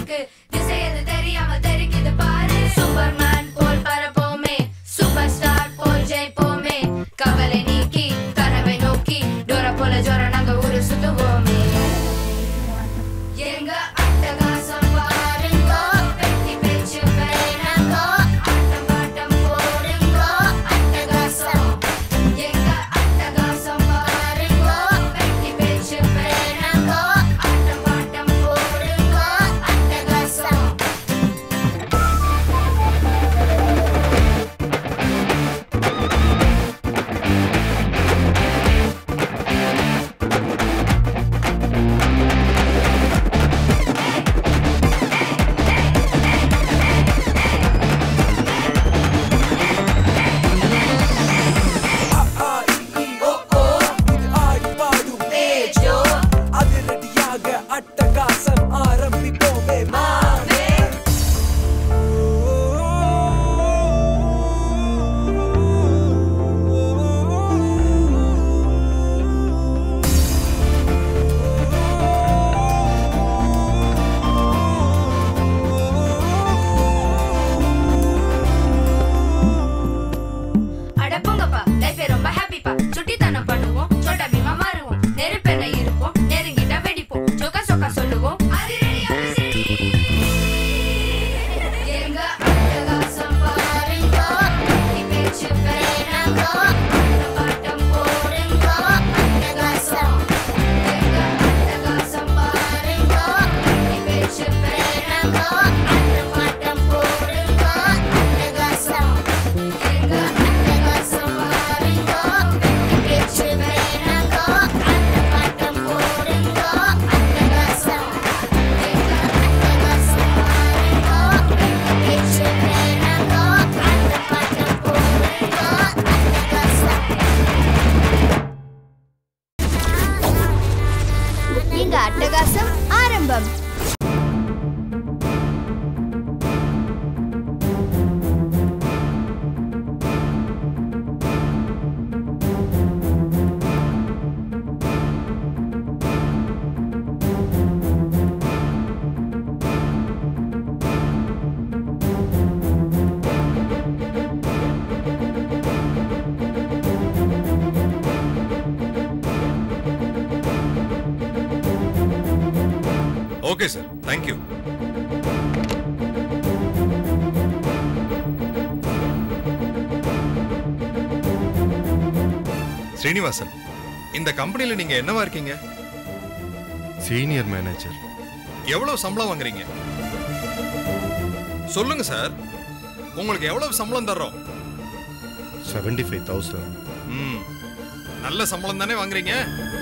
இருக்கு திசை எது தெரியாம தெரிக்குது பாரு சூப்பர்மேன் போல் பரப்போமே சூப்பர் ஸ்டார் போல் ஜெயிப்போமே கவலை நீக்கி கனவை நோக்கி டோர போல ஜோர நாங்க ஊரு சுத்துவோமே எங்க அட்டகாசம் பாருங்கோ பெட்டி பேச்சு வேணாங்கோ ஆட்டம் பாட்டம் போடுங்கோ அட்டகாசம் எங்க அட்டகாசம் பாருங்கோ பெட்டி பேச்சு வேணாங்கோ ஆட்டம் பாட்டம் போடுங்கோ அட்டகாசம் பேச்சோ அதிரடியாக அட்டகாசம் ஆரம்பிப்போமே மாமே அட போங்கப்பா லைஃபே ரொம்ப ஹாப்பிப்பா சுட்டித்தனம் பண்ணுவோம் சோட்டா பீமா மாறுவோம் நெருப்பெண்ண இருப்போம் நெருங்கிட்டா வெடிப்போம் சொக்கா சொக்கா சொல்லுவோம் அதிரடி அதிசடி எங்க அட்டகாசம் பாருங்கோ கட்டி பேச்சு வேணாங்கோ ஆட்டம் பாட்டம் போடுங்கோ அட்டகாசம் எங்க அட்டகாசம் பாருங்கோ கட்டி பேச்சு வேணாங்கோ ஆட்டம் பாட்டம் போடுங்கோ அட்டகாசம் எங்க அட்டகாசம் பாருங்கோ கட்டி பேச்சு வேணாங்கோ ஆட்டம் பாட்டம் போடுங்கோ அட்டகாசம் எங்க அட்டகாசம் பாருங்கோ கட்டி பேச்சு வேணாங்கோ ஆட்டம் பாட்டம் போடுங்கோ அட்டகாசம் எங்க அட்டகாசம் ஆரம்பம் ஓகே சார் தேங்க்யூ ஸ்ரீனிவாசன் இந்த கம்பெனில நீங்க என்னவா இருக்கீங்க சீனியர் மேனேஜர் எவ்வளவு சம்பளம் வாங்குறீங்க சொல்லுங்க சார் உங்களுக்கு எவ்வளவு சம்பளம் தர்றோம் செவன்டி ஃபைவ் தௌசண்ட் ம் நல்ல சம்பளம் தானே வாங்குறீங்க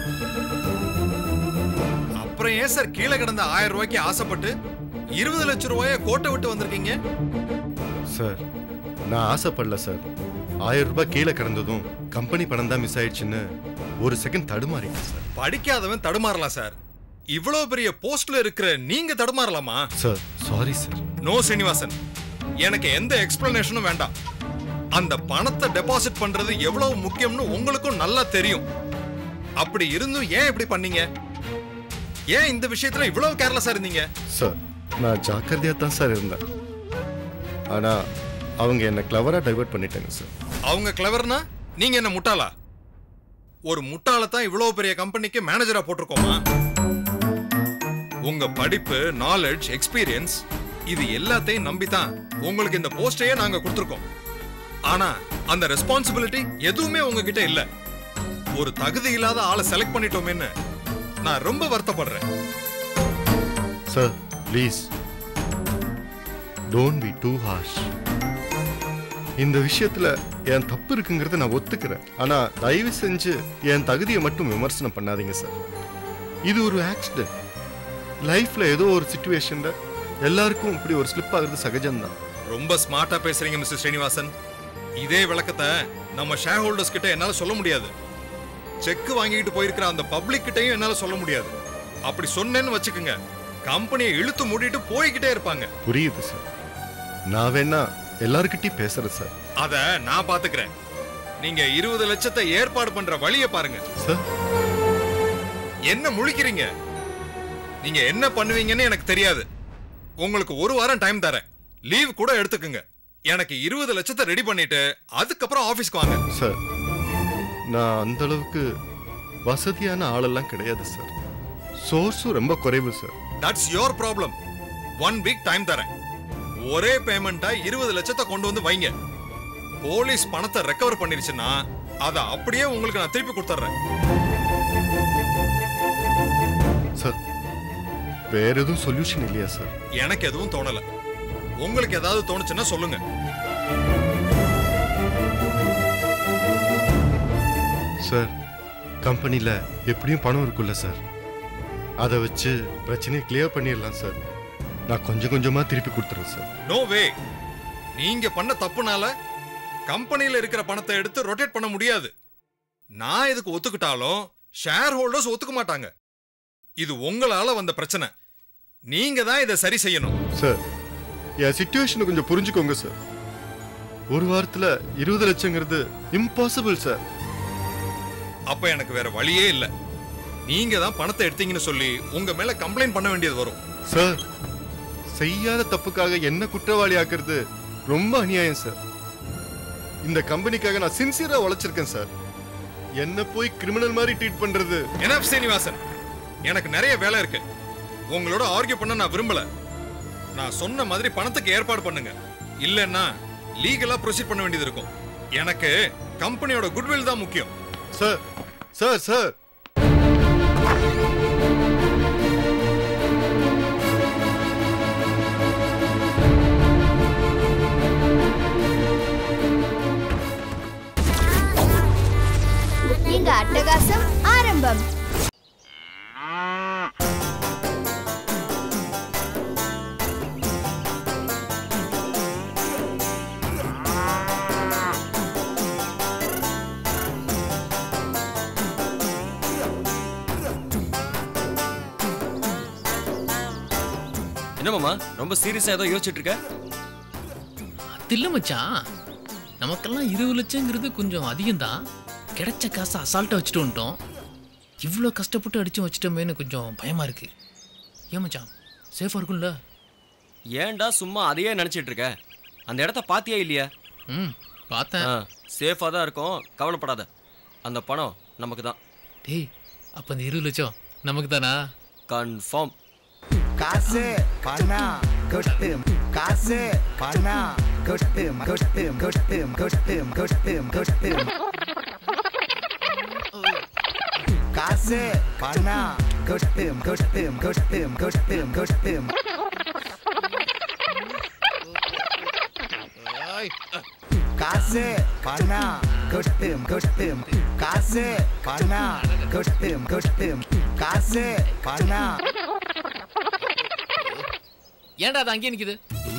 அப்புறம் ஏன் சார் கீழே கிடந்த ஆயிரம் ரூபாய்க்கு ஆசைப்பட்டு இருபது லட்சம் ரூபாய கோட்டை விட்டு வந்திருக்கீங்க சார் நான் ஆசைப்படல சார் ஆயிரம் ரூபாய் கீழே கிடந்ததும் கம்பெனி பணம் தான் மிஸ் ஆயிடுச்சுன்னு ஒரு செகண்ட் தடுமாறிட்டேன் சார் படிக்காதவன் தடுமாறலாம் சார் இவ்வளவு பெரிய போஸ்ட்ல இருக்கிற நீங்க தடுமாறலாமா sir sorry sir no Srinivasan எனக்கு எந்த எக்ஸ்பிளனேஷனும் வேண்டாம் அந்த பணத்தை டெபாசிட் பண்றது எவ்வளவு முக்கியம்னு உங்களுக்கும் நல்லா தெரியும் அப்படி இருந்தும் ஏன் இப்படி பண்ணீங்க ஏன் இந்த விஷயத்துல இவ்வளவு கேர்லெஸ்ஸா இருந்தீங்க சார் நான் ஜாக்கிரதையாக தான் சார் இருந்தேன் ஆனால் அவங்க என்னை கிளவராக டைவர்ட் பண்ணிட்டாங்க சார் அவங்க கிளவர்னா நீங்க என்ன முட்டாளா ஒரு முட்டாளை தான் இவ்வளவு பெரிய கம்பெனிக்கு மேனேஜரா போட்டிருக்கோமா உங்க படிப்பு நாலேஜ் எக்ஸ்பீரியன்ஸ் இது எல்லாத்தையும் நம்பி தான் உங்களுக்கு இந்த போஸ்டையே நாங்க கொடுத்துருக்கோம் ஆனா அந்த ரெஸ்பான்சிபிலிட்டி எதுவுமே உங்ககிட்ட இல்ல ஒரு தகுதி இல்லாத ஆளை செலக்ட் பண்ணிட்டோமேன்னு நான் ரொம்ப வருத்தப்படுறேன் sir please don't be too harsh இந்த விஷயத்துல என் தப்பு இருக்குங்கிறத நான் ஒத்துக்கிறேன் ஆனா தயவு செஞ்சு என் தகுதியை மட்டும் விமர்சனம் பண்ணாதீங்க சார் இது ஒரு ஆக்சிடென்ட் லைஃப்ல ஏதோ ஒரு சுச்சுவேஷன்ல எல்லாருக்கும் இப்படி ஒரு ஸ்லிப் ஆகுறது சகஜம்தான் ரொம்ப ஸ்மார்ட்டா பேசுறீங்க மிஸ்டர் ஸ்ரீனிவாசன் இதே விளக்கத்தை நம்ம ஷேர் ஹோல்டர்ஸ் கிட்ட என்னால சொல்ல முடியாது செக் வாங்கிட்டு போயிருக்கிற அந்த பப்ளிக் கிட்டயும் என்னால சொல்ல முடியாது அப்படி சொன்னேன்னு வச்சுக்கோங்க கம்பெனியை இழுத்து மூடிட்டு போய்கிட்டே இருப்பாங்க புரியுது சார் நான் வேணா எல்லாருக்கிட்டையும் பேசுறேன் சார் அத நான் பாத்துக்கிறேன் நீங்க இருபது லட்சத்தை ஏற்பாடு பண்ற வழியை பாருங்க சார் என்ன முழிக்கிறீங்க நீங்க என்ன பண்ணுவீங்கன்னு எனக்கு தெரியாது உங்களுக்கு ஒரு வாரம் டைம் தரேன் லீவ் கூட எடுத்துக்குங்க எனக்கு இருபது லட்சத்தை ரெடி பண்ணிட்டு அதுக்கப்புறம் ஆபீஸ்க்கு வாங்க சார் நான் அந்த அளவுக்கு வசதியான ஆளெல்லாம் கிடையாது சார் சோர்ஸும் ரொம்ப குறைவு sir that's your problem one week time தரேன் ஒரே பேமெண்டா இருபது லட்சத்தை கொண்டு வந்து வைங்க போலீஸ் பணத்தை ரெக்கவர் பண்ணிருச்சுன்னா அதை அப்படியே உங்களுக்கு நான் திருப்பி கொடுத்துட்றேன் சார் வேற எதுவும் சொல்யூஷன் இல்லையா சார் எனக்கு எதுவும் தோணல உங்களுக்கு ஏதாவது தோணுச்சுன்னா சொல்லுங்க சார் கம்பெனியில் எப்படியும் பணம் இருக்குல்ல சார் அதை வச்சு பிரச்சனையை கிளியர் பண்ணிடலாம் சார் நான் கொஞ்சம் கொஞ்சமாக திருப்பி கொடுத்துறேன் சார் நோ வே நீங்க பண்ண தப்புனால கம்பெனில இருக்கிற பணத்தை எடுத்து ரொட்டேட் பண்ண முடியாது நான் இதுக்கு ஒத்துக்கிட்டாலும் ஷேர் ஹோல்டர்ஸ் ஒத்துக்க மாட்டாங்க இது உங்களால வந்த பிரச்சனை நீங்க தான் இதை சரி செய்யணும் சார் என் சுச்சுவேஷனை கொஞ்சம் புரிஞ்சுக்கோங்க சார் ஒரு வாரத்தில் இருபது லட்சங்கிறது இம்பாசிபிள் சார் அப்ப எனக்கு வேற வழியே இல்ல நீங்க தான் பணத்தை எடுத்தீங்கன்னு சொல்லி உங்க மேல கம்ப்ளைண்ட் பண்ண வேண்டியது வரும் சார் செய்யாத தப்புக்காக என்ன குற்றவாளி ஆக்குறது ரொம்ப அநியாயம் சார் இந்த கம்பெனிக்காக நான் சின்சியரா உழைச்சிருக்கேன் சார் என்ன போய் கிரிமினல் மாதிரி ட்ரீட் பண்றது என்எஃப் சீனிவாசன் எனக்கு நிறைய வேலை இருக்கு உங்களோட ஆர்கியூ பண்ண நான் விரும்பல நான் சொன்ன மாதிரி பணத்துக்கு ஏற்பாடு பண்ணுங்க இல்லைன்னா லீகலா ப்ரொசீட் பண்ண வேண்டியது இருக்கும் எனக்கு கம்பெனியோட குட்வில் தான் முக்கியம் சார் சார் சார் இங்க அட்டகாசம் ஆரம்பம் என்ன மாமா ரொம்ப சீரியஸா ஏதோ யோசிச்சுட்டு இருக்க அது இல்ல மச்சான் நமக்கெல்லாம் இருபது லட்சங்கிறது கொஞ்சம் அதிகம்தான் கிடைச்ச காசை அசால்ட்டாக வச்சுட்டு வந்துட்டோம் இவ்வளோ கஷ்டப்பட்டு அடிச்சு வச்சிட்டோமேன்னு கொஞ்சம் பயமா இருக்கு ஏன் மச்சான் சேஃபாக இருக்கும்ல ஏன்டா சும்மா அதையே நினைச்சிட்டு இருக்க அந்த இடத்த பாத்தியா இல்லையா ம் பார்த்தேன் ஆ சேஃபா தான் இருக்கும் கவலைப்படாத அந்த பணம் நமக்கு தான் டேய் அப்போ அந்த இருபது லட்சம் நமக்கு தானா கன்ஃபார்ம் காசு பணம் கொட்டு காசு பணம் கொட்டு கொட்டு கொட்டு கொட்டு கொட்டு கொட்டு காசு பணம் கொட்டு கொட்டு கொட்டு கொட்டு கொட்டு காசு பணம் கொட்டு கொட்டு காசு பணம் கொட்டு கொட்டு காசு பணம் ஏன்டா அது அங்கேயே நிக்குது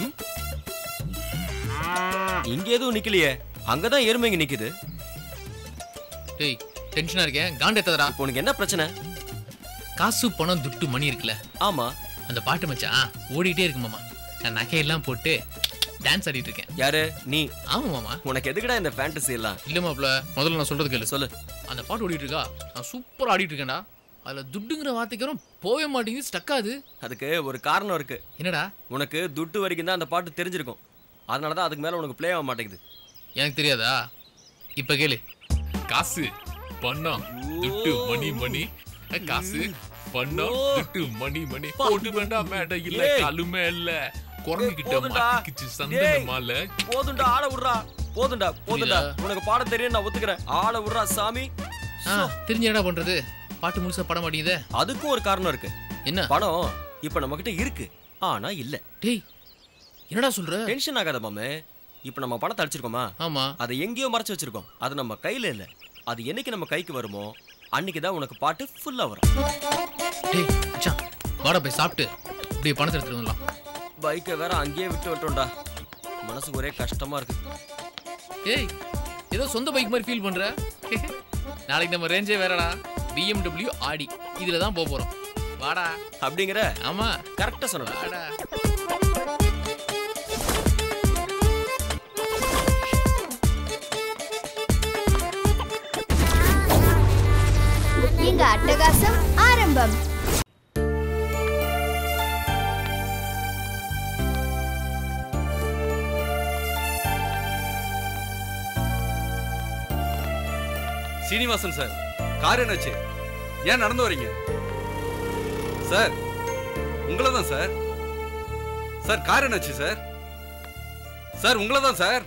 இங்க எதுவும் நிக்கலையே அங்கதான் எருமைங்க நிக்குது டேய் டென்ஷனாக இருக்கேன் காண்டேத்ததடா இப்போ உனக்கு என்ன பிரச்சனை காசு பணம் துட்டு மணி இருக்குல்ல ஆமா அந்த பாட்டு மச்சான் ஓடிட்டே இருக்கு மாமா நான் நகையெல்லாம் போட்டு டான்ஸ் ஆடிட்டு இருக்கேன் யாரு நீ ஆமா மாமா உனக்கு எதுக்குடா இந்த ஃபேண்டசி எல்லாம் இல்ல மாப்ள முதல்ல நான் சொல்றது கேளு சொல்லு அந்த பாட்டு ஓடிட்டு இருக்கா நான் சூப்பரா ஆடிட்டு இருக்கேன்டா அதுல துட்டுங்கிற வார்த்தைக்கரும் போவே மாட்டேங்குது ஸ்டக் ஆகுது அதுக்கு ஒரு காரணம் இருக்கு என்னடா உனக்கு துட்டு வரைக்கும் தான் அந்த பாட்டு தெரிஞ்சிருக்கும் அதனால தான் அதுக்கு மேல உனக்கு ப்ளே ஆக மாட்டேங்குது எனக்கு தெரியாதா இப்ப கேளு காசு பணம் துட்டு மணி மணி அஹ், காசு பணம் ஓ. துட்டு மணி மணி பா. போட்டு வேண்டாம் மேடை இல்ல ஏய். கழுமே இல்ல குரங்கு கிட்ட போதும்டா. மாட்டிக்கிச்சு சந்தன டேய். மாலை போதும்டா ஆள விடுறா போதும்டா போதும்டா புரியுதா? உனக்கு பாட தெரியும் நான் ஒத்துக்கிறேன் ஆள விடுறா சாமி ஆ தெரிஞ்சு என்னடா பண்றது பாட்டு முழுசா பட மாட்டேங்குதே அதுக்கும் ஒரு காரணம் இருக்கு என்ன பணம் இப்ப நம்ம கிட்ட இருக்கு ஆனா இல்ல டேய் என்னடா சொல்ற டென்ஷன் ஆகாத மாமே இப்ப நம்ம பணத்தை அடிச்சிருக்கோமா ஆமா அதை எங்கேயோ மறைச்சு வச்சிருக்கோம் அது நம்ம கையில இல்ல அது என்னைக்கு நம்ம கைக்கு வருமோ அன்னைக்கு தான் உனக்கு பாட்டு ஃபுல்லா வரும் டேய் மச்சான் வாடா போய் சாப்பிட்டு இப்படியே பணத்தை எடுத்துட்டு வரலாம் பைக்கை வேற அங்கேயே விட்டு விட்டோம்டா மனசுக்கு ஒரே கஷ்டமா இருக்கு ஏய் ஏதோ சொந்த பைக் மாதிரி ஃபீல் பண்ற நாளைக்கு நம்ம ரேஞ்சே வேறடா BMW ஆடி இதுல தான் போக போறோம் வாடா அப்படிங்கிற ஆமா கரெக்டா சொன்னடா வாடா இங்க அட்டகாசம் ஆரம்பம் சீனிவாசன் சார் கார் என்னாச்சு ஏன் நடந்து வரீங்க சார் உங்களை தான் சார் சார் கார் என்னாச்சு சார் சார் உங்களை தான் சார்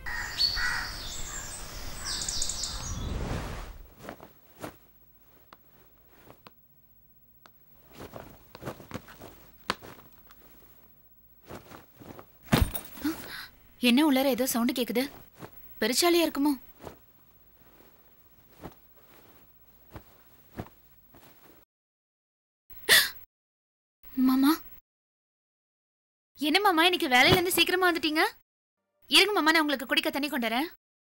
என்ன உள்ளார ஏதோ சவுண்ட் கேக்குது பெருச்சாலியா இருக்குமோ மாமா என்ன மாமா இன்னைக்கு வேலையில இருந்து சீக்கிரமா வந்துட்டீங்க இருங்க மாமா நான் உங்களுக்கு குடிக்க தண்ணி கொண்டு வரேன்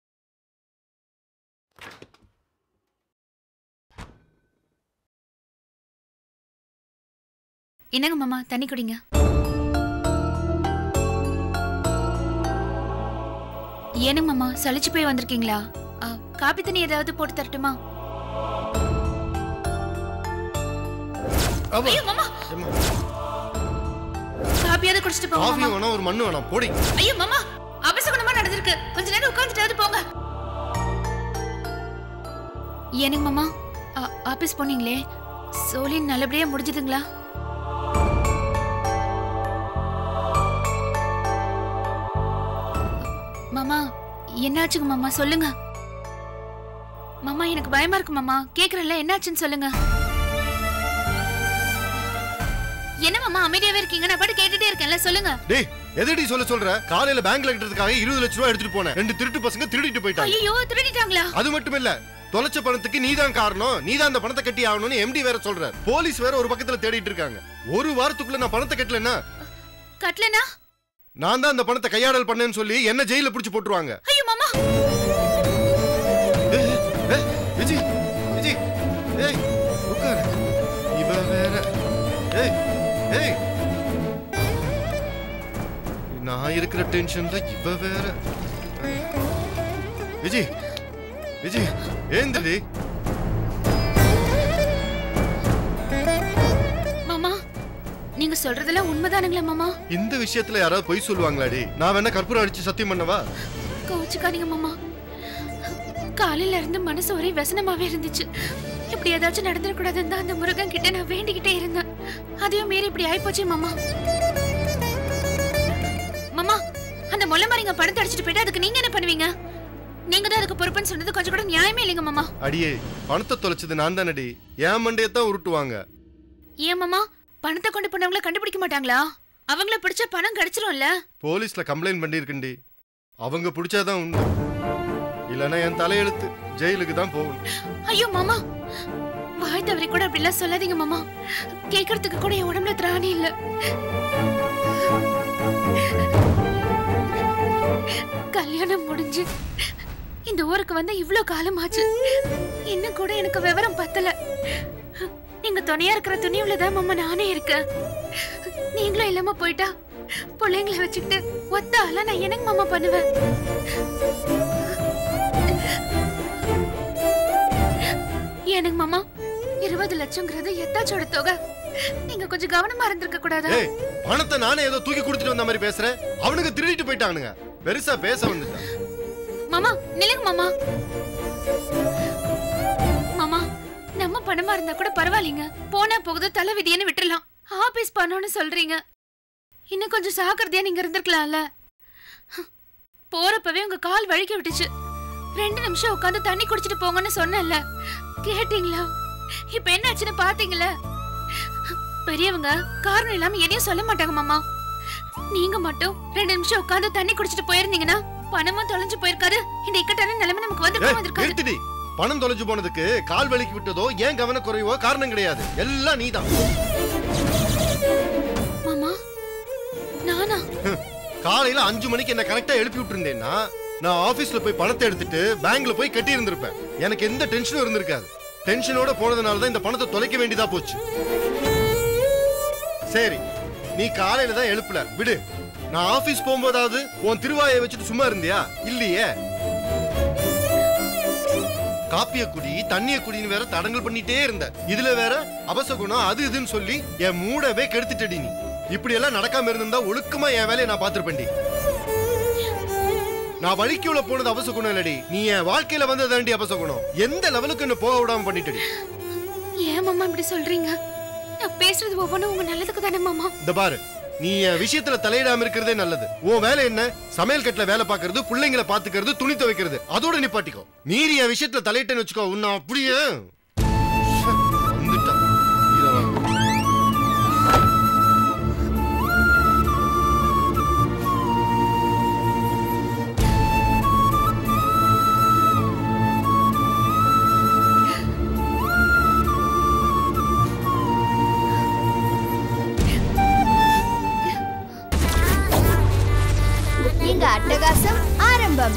என்னங்க மாமா தண்ணி குடிங்க ஏனுங்க மாமா சலிச்சு போய் வந்திருக்கீங்களா ஆ, காபி தண்ணி ஏதாவது போட்டு தரட்டுமா ஆமா. ஐயோ மாமா ஏம்மா, காபியாவது குடிச்சிட்டு போங்க காஃபி மாமா வேணாம் ஒரு மண்ணு வேணாம் போடி ஐயோ மாமா அபசகுணமா நடந்திருக்கு கொஞ்ச நேரம் உட்கார்ந்துட்டாவது போங்க ஏனுங்க மாமா ஆ- ஆபீஸ் போனீங்களே சோலின் நல்லபடியா முடிஞ்சதுங்களா மாமா என்னாச்சுங்க மாமா சொல்லுங்க மாமா எனக்கு பயமா இருக்கு மாமா கேக்குறேன்ல என்னாச்சுன்னு சொல்லுங்க என்ன மாமா அமைதியாவே இருக்கீங்க நான் பாட்டு கேட்டுட்டே இருக்கேன்ல சொல்லுங்க டேய் எதடி சொல்ல சொல்ற காலையில பேங்க்ல கட்டுறதுக்காக இருபது லட்ச ரூபா எடுத்துட்டு போனேன் ரெண்டு திருட்டு பசங்க திருடிட்டு போயிட்டாங்க ஐயோ திருடிட்டாங்களா அது மட்டும் இல்ல தொலைச்ச பணத்துக்கு நீதான் காரணம் நீதான் அந்த பணத்தை கட்டி ஆகணும்னு எம்டி வேற சொல்றாரு போலீஸ் வேற ஒரு பக்கத்துல தேடிட்டு இருக்காங்க ஒரு வாரத்துக்குள்ள நான் பணத்தை கட்டலன்னா கட்டலனா நான் தான் அந்த பணத்தை கையாடல் பண்ணேன்னு சொல்லி என்ன ஜெயில புடிச்சு போட்டுருவாங்க ஐயோ மாமா ஏய், ஏய், விஜி விஜி ஏய் உட்காரு இவ வேற ஏய் ஏய் நான் இருக்கிற டென்ஷன்ல இவ வேற விஜி விஜி ஏந்திரி மாமா நீங்க சொல்றதெல்லாம் உண்மைதானுங்களா மாமா இந்த விஷயத்துல யாராவது பொய் சொல்லுவாங்களாடி நான் வேணா கற்பூரம் அடிச்சு சத்தியம் பண்ணவா கோச்சுக்காதீங்க மாமா காலையில இருந்து மனசு ஒரே व्यसனமாவே இருந்துச்சு இப்படி ஏதாச்சும் நடந்துடக்கூடாதுன்னு தான் அந்த முருகன் கிட்ட நான் வேண்டிக்கிட்டே இருந்தேன் அதையும் மீறி இப்படி ஆயிப்போச்சே மாமா மாமா அந்த முல்லை மரிங்க பணத்தை அடிச்சிட்டு போயிட்டு அதுக்கு நீங்க என்ன பண்ணுவீங்க நீங்க தான் அதுக்கு பொறுப்புன்னு சொன்னது கொஞ்சம் கூட நியாயமே இல்லைங்க மாமா அடியே பணத்தை தொலைச்சது நான் தானடி என் மண்டையத்தான் உருட்டுவாங்க ஏன் மாமா பணத்தை கொண்டு போனவங்கள கண்டுபிடிக்க மாட்டாங்களா அவங்கள பிடிச்ச பணம் கிடைச்சிரும்ல போலீஸ்ல கம்ப்ளைண்ட் பண்ணியிருக்கண்டி அவங்க பிடிச்சாதான் உண்டு இல்லைன்னா என் தலையெழுத்து ஜெயிலுக்கு தான் போகணும் ஐயோ மாமா வாய் தவறி கூட அப்படிலாம் சொல்லாதீங்க மாமா கேக்குறதுக்கு கூட என் உடம்புல திராணி இல்ல கல்யாணம் முடிஞ்சு இந்த ஊருக்கு வந்து இவ்ளோ காலம் ஆச்சு இன்னும் கூட எனக்கு விவரம் பத்தல நீங்க துணையா இருக்கிற துணிவுல தான் மாமா நானே இருக்கேன் நீங்களும் இல்லாம போயிட்டா பிள்ளைங்களை வச்சுக்கிட்டு ஒத்த ஆளா நான் என்னங்க மாமா பண்ணுவேன் எனக்கு மாமா இருபது லட்சங்கிறது எத்தாச்சோட தொகை நீங்க கொஞ்சம் கவனமா இருந்திருக்க கூடாதா ஏய் பணத்தை நானே ஏதோ தூக்கி கொடுத்துட்டு வந்த மாதிரி பேசுறேன் அவனுக்கு திருடிட்டு போயிட்டானுங்க பெருசா பேச வந்துட்டான் மாமா நில்லுங்க மாமா மாமா நம்ம பணமா இருந்தா கூட பரவாயில்லைங்க போனா போகுது தலை விதியன்னு விட்டுறலாம் ஆபீஸ் பணம்னு சொல்றீங்க இன்னும் கொஞ்சம் சாக்கிரதையா நீங்க இருந்திருக்கலாம்ல போறப்பவே உங்க கால் வழுக்கி விட்டுச்சு ரெண்டு நிமிஷம் உட்காந்து தண்ணி குடிச்சிட்டு போங்கன்னு சொன்னேன்ல கேட்டீங்களா இப்ப என்னாச்சுன்னு பாத்தீங்களா பெரியவங்க காரணம் இல்லாம எதையும் சொல்ல மாட்டாங்க மாமா நீங்க மட்டும் ரெண்டு நிமிஷம் உட்காந்து தண்ணி குடிச்சிட்டு போயிருந்தீங்கன்னா பணமும் தொலைஞ்சு போயிருக்காது இந்த இக்கட்டான நிலைமை நமக்கு ஏய், வந்திருக்காம வந்திருக்காது நிறுத்திடி பணம் தொலைஞ்சு போனதுக்கு கால் வலிக்கு விட்டதோ ஏன் கவனக்குறைவோ காரணம் கிடையாது எல்லாம் நீதான் மாமா நானா காலையில அஞ்சு மணிக்கு என்ன கரெக்டா எழுப்பி விட்டுருந்தேன்னா நான் ஆபீஸ்ல போய் பணத்தை எடுத்துட்டு பேங்க்ல போய் கட்டி இருந்திருப்பேன் எனக்கு எந்த டென்ஷனும் இருந்திருக்காது டென்ஷனோட போனதுனால தான் இந்த பணத்தை தொலைக்க வேண்டியதா போச்சு சரி நீ காலையில தான் எழுப்பல விடு நான் ஆபீஸ் போகும்போதாவது உன் திருவாயை வச்சுட்டு சும்மா இருந்தியா இல்லையே காப்பிய குடி தண்ணிய குடின்னு வேற தடங்கல் பண்ணிட்டே இருந்த இதுல வேற அபசகுணம் அது இதுன்னு சொல்லி என் மூடவே கெடுத்துட்டடி நீ இப்படி எல்லாம் நடக்காம இருந்திருந்தா ஒழுக்கமா என் வேலையை நான் பாத்துருப்பேன்டி நான் வழிக்குள்ள போனது அவசகுணம் இல்லடி நீ என் வாழ்க்கையில வந்ததாண்டி அவசகுணம் எந்த லெவலுக்கு என்ன போக விடாம பண்ணிட்டடி ஏன் மாமா இப்படி சொல்றீங்க நான் பேசுறது ஒவ்வொன்றும் உங்க நல்லதுக்கு தானே மாமா இந்த பாரு நீ என் விஷயத்துல தலையிடாம இருக்கிறதே நல்லது உன் வேலை என்ன சமையல் கட்டுல வேலை பார்க்கறது பிள்ளைங்களை பாத்துக்கிறது துணி துவைக்கிறது அதோட நிப்பாட்டிக்கோ மீறி என் விஷயத்துல தலையிட்டேன்னு வச்சுக்கோ உன்னை அப்படியே ச்சே, வந்துட்டான். இதை வாங்க. இங்க அட்டகாசம் ஆரம்பம்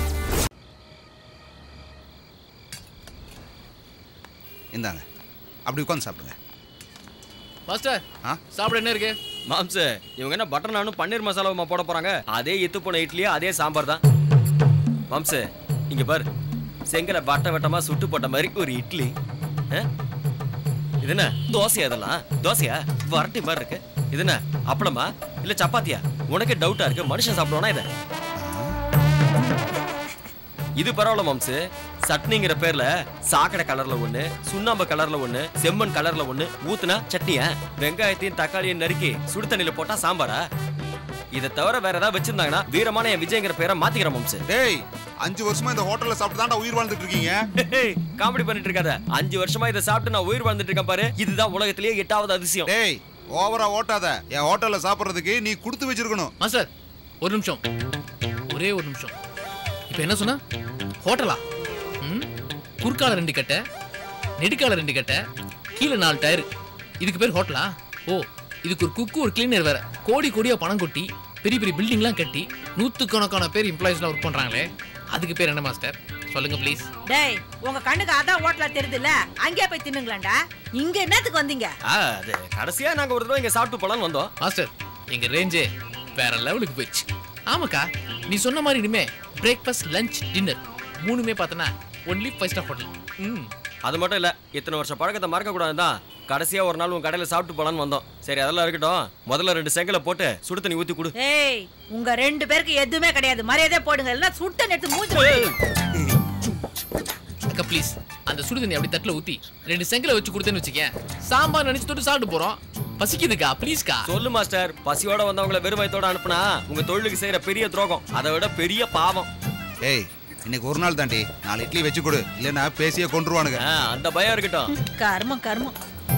இந்தாங்க அப்படி உட்காந்து சாப்பிடுங்க மாஸ்டர் ஆ? சாப்பிட என்ன இருக்கு மாம்சு இவங்க என்ன பட்டர் நானும் பன்னீர் மசாலாவுமா போட போறாங்க அதே இத்து போன இட்லியா அதே சாம்பார் தான் மாம்சு இங்க பாரு செங்கலை வட்ட வட்டமா சுட்டு போட்ட மாதிரி ஒரு இட்லி ஆ? இது என்ன தோசையா இதெல்லாம் தோசையா வரட்டி மாதிரி இருக்கு இது என்ன அப்பளமா இல்ல சப்பாத்தியா உனக்கே டவுட்டா இருக்கு மனுஷன் சாப்பிடுவானா இதை இது பரவாயில்ல மாம்சு சட்னிங்கிற பேர்ல சாக்கடை கலர்ல ஒண்ணு சுண்ணாம்பு கலர்ல ஒண்ணு செம்மண் கலர்ல ஒண்ணு ஊத்துனா சட்னியா வெங்காயத்தையும் தக்காளியும் நறுக்கி சுடு தண்ணியில போட்டா சாம்பாரா இதை தவிர வேற ஏதாவது வச்சிருந்தாங்கன்னா வீரமான என் விஜய்ங்கிற பேரை மாத்திக்கிறேன் மாம்சு டேய் அஞ்சு வருஷமா இந்த ஹோட்டல்ல சாப்பிட்டு தான்டா உயிர் வாழ்ந்துட்டு இருக்கீங்க காமெடி பண்ணிட்டு இருக்காத அஞ்சு வருஷமா இதை சாப்பிட்டு நான் உயிர் வாழ்ந்துட்டு இருக்கேன் பாரு இதுதான் உலகத்திலேயே எட்டாவது அதிசயம் டேய் ஓவரா ஓட்டாத என் ஹோட்டல்ல சாப்பிடுறதுக்கு நீ கொடுத்து வச்சிருக்கணும் மாஸ்டர் ஒரு நிமிஷம் ஒரே ஒரு நிமிஷம் இப்போ என்ன சொன்னா ஹோட்டலா ம் குறுக்கால ரெண்டு கட்டை நெடுக்கால ரெண்டு கட்டை கீழே நாலு டயர் இதுக்கு பேர் ஹோட்டலா ஓ இதுக்கு ஒரு குக்கு ஒரு கிளீனர் வேற கோடி கோடியா பணம் கொட்டி பெரிய பெரிய பில்டிங்லாம் கட்டி நூற்றுக்கணக்கான பேர் எம்ப்ளாயிஸ்லாம் ஒர்க் பண்றாங்களே அதுக்கு பேர் என்ன மாஸ்டர் சொல்லுங்க ப்ளீஸ் டேய் உங்க கண்ணுக்கு அதான் ஹோட்டலா தெரியுதுல்ல அங்கேயே போய் தின்னுங்களாண்டா இங்க என்னத்துக்கு வந்தீங்க ஆ, அது கடைசியா நாங்க ஒரு தடவை இங்க சாப்பிட்டு போலான்னு வந்தோம் மாஸ்டர் எங்க ரேஞ்சே வேற லெவலுக்கு போயிடுச்சு ஆமாக்கா நீ சொன்ன மாதிரி இனிமே பிரேக்ஃபாஸ்ட் லஞ்ச் டின்னர் மூணுமே பார்த்தனா ஒன்லி ஃபைவ் ஸ்டார் ஹோட்டல் ம் அது மட்டும் இல்ல இத்தனை வருஷம் பழக்கத்தை மறக்க கூடாது தான் கடைசியா ஒரு நாள் உன் கடையில சாப்பிட்டு போலான்னு வந்தோம் சரி அதெல்லாம் இருக்கட்டும் முதல்ல ரெண்டு செங்கலை போட்டு சுடு தண்ணி ஊத்தி கொடு ஏய் உங்க ரெண்டு பேருக்கு எதுவுமே கிடையாது மரியாதையா போடுங்க இல்லைன்னா சுட்ட எடுத்து மூஞ்சி அக்கா ப்ளீஸ் அந்த சுடு தண்ணி அப்படி தட்டில் ஊத்தி ரெண்டு செங்கலை வச்சு கொடுத்தேன்னு வச்சுக்கேன் சாம்பார் நினைச்சு தொட்டு சாப்பிட்டு போறோம் பசிக்குதுக்கா ப்ளீஸ்க்கா சொல்லு மாஸ்டர் பசியோட வந்தவங்கள வெறும் வயத்தோட அனுப்புனா உங்க தொழிலுக்கு செய்யற பெரிய துரோகம் அதை விட பெரிய பாவம் ஏய் இன்னைக்கு ஒரு நாள் தாண்டி நாலு இட்லி வச்சு கொடு இல்லைன்னா பேசியே கொண்டுருவானுங்க ஆ, அந்த பயம் இருக்கட்டும் கர்மம் கர்மம்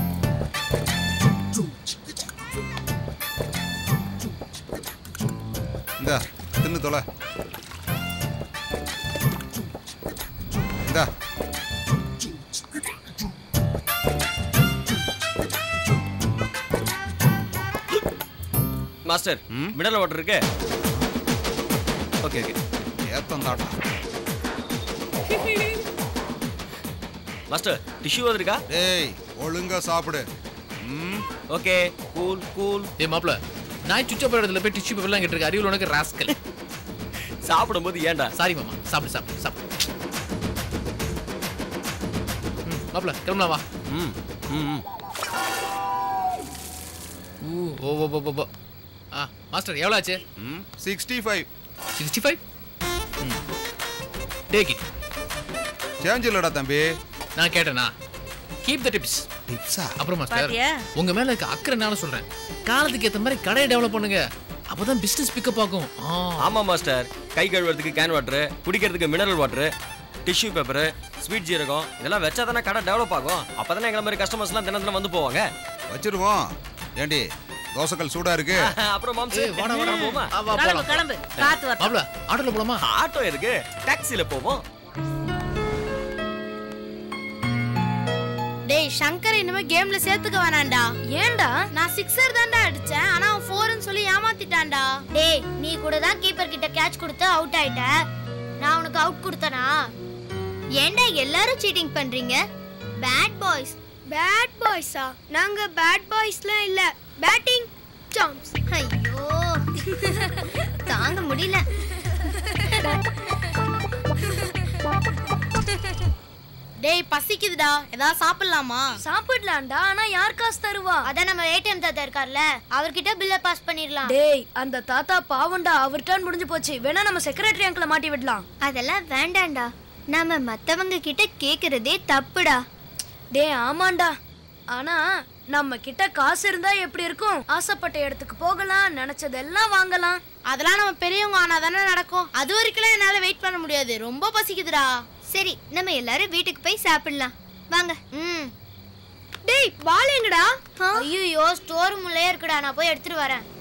இந்தா தின்னு தொலை இந்தா மாஸ்டர் மினரல் வாட்டர் இருக்கு ஓகே ஓகே ஏத்தம் தாட்டா மாஸ்டர் டிஷ்யூ அது இருக்கா டேய் ஒழுங்கா சாப்பிடு ம் ஓகே கூல் கூல் டேய் மாப்ள நாய் சுச்ச போற இடத்துல போய் டிஷ்யூ பேப்பர்லாம் கேட்டிருக்க அறிவுல உனக்கு ராஸ்கல் சாப்பிடும்போது ஏன்டா சாரி மாமா சாப்பிடு சாப்பிடு சாப்பிடு ம், மாப்ள கிளம்பலாம் வா ம் ம் ம். ஊ ஓ ஓ ஓ, ஓ ஓ ஆ மாஸ்டர் எவ்வளோ ஆச்சு ம் sixty five sixty five take it change இல்லடா தம்பி நான் கேட்டேனா கீப் த டிப்ஸ் டிப்ஸா அப்புறம் மாஸ்டர் பாத்தியா? உங்க மேல இருக்க அக்கறைனால சொல்றேன் காலத்துக்கு ஏத்த மாதிரி கடையை டெவலப் பண்ணுங்க அப்பதான் பிசினஸ் பிக்கப் ஆகும் ஆ ஆமா மாஸ்டர் கை கழுவுறதுக்கு கேன் வாட்டர் குடிக்கிறதுக்கு mineral water tissue paper sweet ஜீரகம் இதெல்லாம் வச்சா தானே கடை டெவலப் ஆகும் அப்பதானே எங்களை மாதிரி கஸ்டமர்ஸ்லாம் தினம் தினம் வந்து போவாங்க வச்சிருவோம் ஏண்டி தோசைக்கல் சூடா இருக்கு அப்புறம் மாம்சு ஏய், வாடா, வாடா, போமா ஆ, வா, கிளம்பு போலாம். கிளம்பு காத்து வரட்டும் மாப்ள ஆட்டோல போலாமா ஆட்டோ எதுக்கு டாக்ஸில போவோம் டேய் சங்கர் இனிமே கேம்ல சேர்த்துக்க வேணாம்டா ஏன்டா நான் சிக்ஸர் தான்டா அடிச்சேன் ஆனா அவன் ஃபோர்னு சொல்லி ஏமாத்திட்டான்டா டேய் நீ கூட தான் கீப்பர் கிட்ட கேட்ச் கொடுத்து அவுட் ஆயிட்ட நான் உனக்கு அவுட் கொடுத்தனா ஏன்டா எல்லாரும் சீட்டிங் பண்றீங்க பேட் பாய்ஸ் பேட் பாய்ஸா நாங்க பேட் பாய்ஸ்லாம் இல்ல பேட்டிங் சாம்ஸ் ஐயோ தாங்க முடியல டேய் பசிக்குதுடா ஏதாவது சாப்பிடலாமா சாப்பிடலாம்டா ஆனா யார் காசு தருவா அதான் நம்ம ஏடிஎம் தாத்தா இருக்கார்ல அவர்கிட்ட பில்ல பாஸ் பண்ணிடலாம் டேய் அந்த தாத்தா பாவம்டா அவர் டர்ன் முடிஞ்சு போச்சு வேணா நம்ம செக்ரட்டரி அங்கிள மாட்டி விடலாம் அதெல்லாம் வேண்டாம்டா நாம மத்தவங்க கிட்ட கேக்குறதே தப்புடா டேய் ஆமாண்டா ஆனா நம்ம கிட்ட காசு இருந்தா எப்படி இருக்கும் ஆசைப்பட்ட இடத்துக்கு போகலாம் நினைச்சதெல்லாம் வாங்கலாம் அதெல்லாம் நம்ம பெரியவங்க ஆனா தானே நடக்கும் அது வரைக்கும் என்னால வெயிட் பண்ண முடியாது ரொம்ப பசிக்குதுடா சரி நம்ம எல்லாரும் வீட்டுக்கு போய் சாப்பிடலாம் வாங்க ம் டேய் வாழ எங்கடா ஐயோ ஸ்டோர் முள்ளையே இருக்குடா நான் போய் எடுத்துட்டு வரேன்